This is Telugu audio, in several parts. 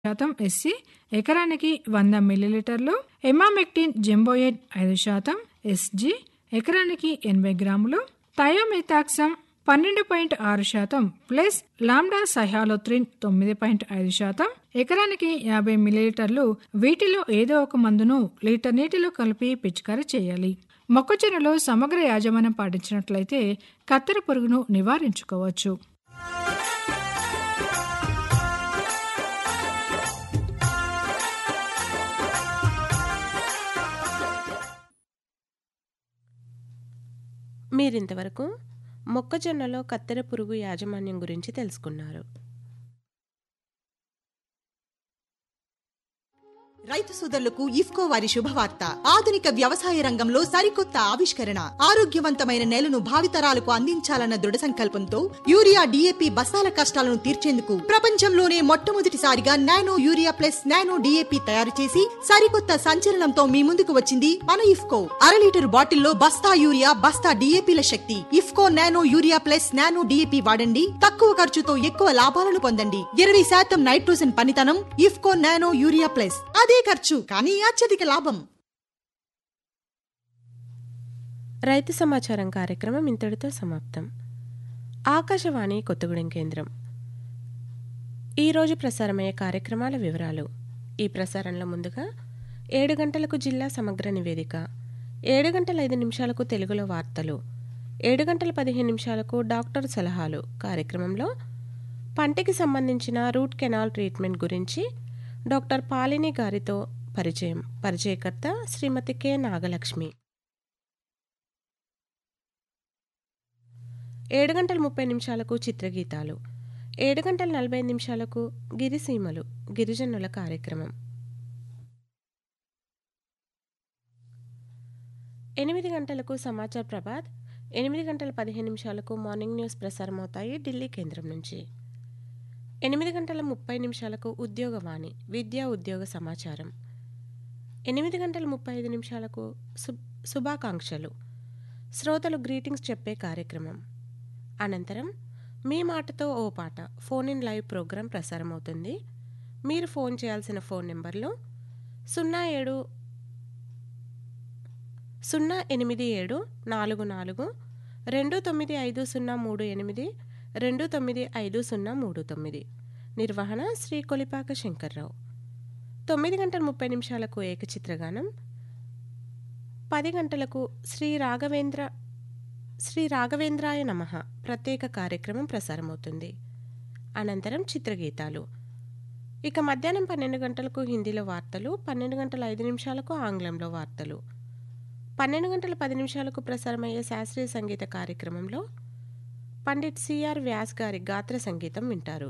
శాతం ఎస్సి ఎకరానికి వంద మిల్లీలీటర్లు ఎమామెక్టిన్ జెంబోయేట్ ఐదు శాతం ఎస్జి ఎకరానికి ఎనభై గ్రాములు థయోమిథాక్సమ్ పన్నెండు పాయింట్ ఆరు శాతం ప్లస్ లాండా సహాలోత్రిన్ తొమ్మిది పాయింట్ ఐదు శాతం ఎకరానికి యాభై మిల్లీలీటర్లు వీటిలో ఏదో ఒక మందును లీటర్ నీటిలో కలిపి పిచికారీ చేయాలి మొక్కజొన్నలో సమగ్ర యాజమాన్యం పాటించినట్లయితే కత్తెర పురుగును నివారించుకోవచ్చు మీరింతవరకు మొక్కజొన్నలో కత్తెర పురుగు యాజమాన్యం గురించి తెలుసుకున్నారు రైతు సోదరులకు ఇఫ్కో వారి శుభవార్త ఆధునిక వ్యవసాయ రంగంలో సరికొత్త ఆవిష్కరణ ఆరోగ్యవంతమైన నేలను భావితరాలకు అందించాలన్న దృఢ సంకల్పంతో యూరియా డిఏపి బస్తాల కష్టాలను తీర్చేందుకు ప్రపంచంలోనే మొట్టమొదటిసారిగా nano urea plus nano DAP తయారు చేసి సరికొత్త సంచలనంతో మీ ముందుకు వచ్చింది మన ఇఫ్కో అర లీటర్ బాటిల్లో బస్తా యూరియా బస్తా డిఏపిల శక్తి IFFCO nano urea plus nano DAP వాడండి తక్కువ ఖర్చుతో ఎక్కువ లాభాలను పొందండి ఇరవై శాతం నైట్రోజన్ పనితనం ఇఫ్కో నానో యూరియా ప్లస్ అదే ఖర్చు కానీ అత్యధిక లాభం రైతు సమాచారం కార్యక్రమం ఇంతటితో సమాప్తం ఆకాశవాణి కొత్తగూడెం కేంద్రం ఈరోజు ప్రసారమయ్యే కార్యక్రమాల వివరాలు ఈ ప్రసారంలో ముందుగా ఏడు గంటలకు జిల్లా సమగ్ర నివేదిక ఏడు గంటల ఐదు నిమిషాలకు తెలుగులో వార్తలు ఏడు గంటల పదిహేను నిమిషాలకు డాక్టర్ సలహాలు కార్యక్రమంలో పంటికి సంబంధించిన రూట్ కెనాల్ ట్రీట్మెంట్ గురించి డాక్టర్ పాలిని గారితో పరిచయం పరిచయకర్త శ్రీమతి కె నాగలక్ష్మి ఏడు గంటల ముప్పై నిమిషాలకు చిత్రగీతాలు ఏడు గంటల నలభై ఐదు నిమిషాలకు గిరిసీమలు గిరిజనుల కార్యక్రమం ఎనిమిది గంటలకు సమాచార్ ప్రభాత్ ఎనిమిది గంటల పదిహేను నిమిషాలకు మార్నింగ్ న్యూస్ ప్రసారం అవుతాయి ఢిల్లీ కేంద్రం నుంచి ఎనిమిది గంటల ముప్పై నిమిషాలకు ఉద్యోగవాణి విద్యా ఉద్యోగ సమాచారం ఎనిమిది గంటల ముప్పై ఐదు నిమిషాలకు శుభ్ శుభాకాంక్షలు శ్రోతలు గ్రీటింగ్స్ చెప్పే కార్యక్రమం అనంతరం మీ మాటతో ఓ పాట ఫోన్ ఇన్ లైవ్ ప్రోగ్రాం ప్రసారమవుతుంది మీరు ఫోన్ చేయాల్సిన ఫోన్ నెంబర్లు సున్నా ఏడు సున్నా ఎనిమిది ఏడు నాలుగు నాలుగు రెండు తొమ్మిది ఐదు సున్నా మూడు ఎనిమిది రెండు తొమ్మిది ఐదు సున్నా మూడు తొమ్మిది నిర్వహణ శ్రీ కొలిపాక శంకర్రావు తొమ్మిది గంటల ముప్పై నిమిషాలకు ఏకచిత్రగానం పది గంటలకు శ్రీ రాఘవేంద్ర శ్రీ రాఘవేంద్రాయ నమ ప్రత్యేక కార్యక్రమం ప్రసారమవుతుంది అనంతరం చిత్రగీతాలు ఇక మధ్యాహ్నం పన్నెండు గంటలకు హిందీలో వార్తలు పన్నెండు గంటల ఐదు నిమిషాలకు ఆంగ్లంలో వార్తలు పన్నెండు గంటల పది నిమిషాలకు ప్రసారమయ్యే శాస్త్రీయ సంగీత కార్యక్రమంలో పండిట్ సిఆర్ వ్యాస్ గారి గాత్ర సంగీతం వింటారు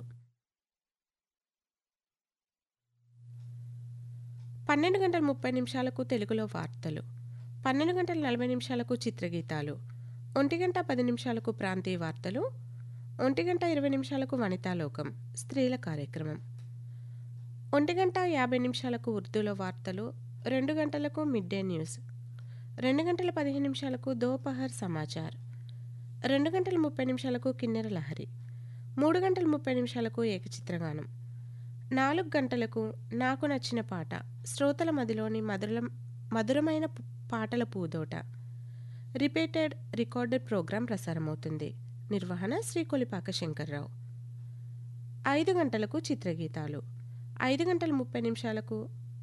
పన్నెండు గంటల ముప్పై నిమిషాలకు తెలుగులో వార్తలు పన్నెండు గంటల నలభై నిమిషాలకు చిత్రగీతాలు ఒంటి గంట పది నిమిషాలకు ప్రాంతీయ వార్తలు ఒంటి గంట ఇరవై నిమిషాలకు వనితాలోకం స్త్రీల కార్యక్రమం ఒంటి గంట యాభై నిమిషాలకు ఉర్దూలో వార్తలు రెండు గంటలకు మిడ్ డే న్యూస్ రెండు గంటల పదిహేను నిమిషాలకు దోపహర్ సమాచార్ రెండు గంటల ముప్పై నిమిషాలకు కిన్నెర లహరి మూడు గంటల ముప్పై నిమిషాలకు ఏకచిత్రగానం నాలుగు గంటలకు నాకు నచ్చిన పాట శ్రోతల మదిలోని మధుర మధురమైన పాటల పూదోట రిపీటెడ్ రికార్డెడ్ ప్రోగ్రాం ప్రసారమవుతుంది నిర్వహణ శ్రీ కొలిపాక శంకర్రావు ఐదు గంటలకు చిత్రగీతాలు ఐదు గంటల ముప్పై నిమిషాలకు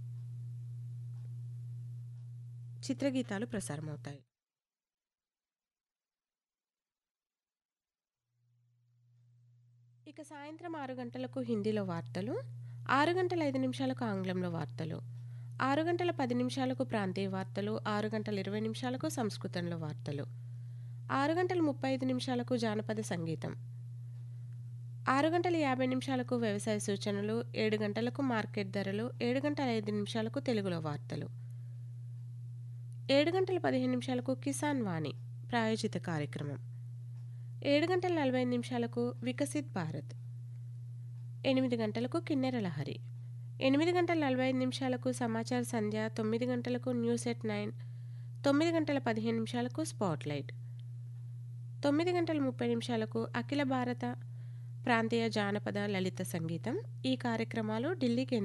చిత్రగీతాలు ప్రసారమవుతాయి ఇక సాయంత్రం ఆరు గంటలకు హిందీలో వార్తలు ఆరు గంటల ఐదు నిమిషాలకు ఆంగ్లంలో వార్తలు ఆరు గంటల పది నిమిషాలకు ప్రాంతీయ వార్తలు ఆరు గంటల ఇరవై నిమిషాలకు సంస్కృతంలో వార్తలు ఆరు గంటల ముప్పై ఐదు నిమిషాలకు జానపద సంగీతం ఆరు గంటల యాభై నిమిషాలకు వ్యవసాయ సూచనలు ఏడు గంటలకు మార్కెట్ ధరలు ఏడు గంటల ఐదు నిమిషాలకు తెలుగులో వార్తలు ఏడు గంటల పదిహేను నిమిషాలకు కిసాన్ వాణి ప్రాయోజిత కార్యక్రమం ఏడు గంటల నలభై ఐదు నిమిషాలకు వికసిత్ భారత్ ఎనిమిది గంటలకు కిన్నెర లహరి ఎనిమిది గంటల నలభై ఐదు నిమిషాలకు సమాచార సంధ్య తొమ్మిది గంటలకు న్యూస్ ఎట్ నైన్ తొమ్మిది గంటల పదిహేను నిమిషాలకు స్పాట్లైట్ తొమ్మిది గంటల ముప్పై నిమిషాలకు అఖిల భారత ప్రాంతీయ జానపద లలిత సంగీతం ఈ కార్యక్రమాలు ఢిల్లీ కేంద్ర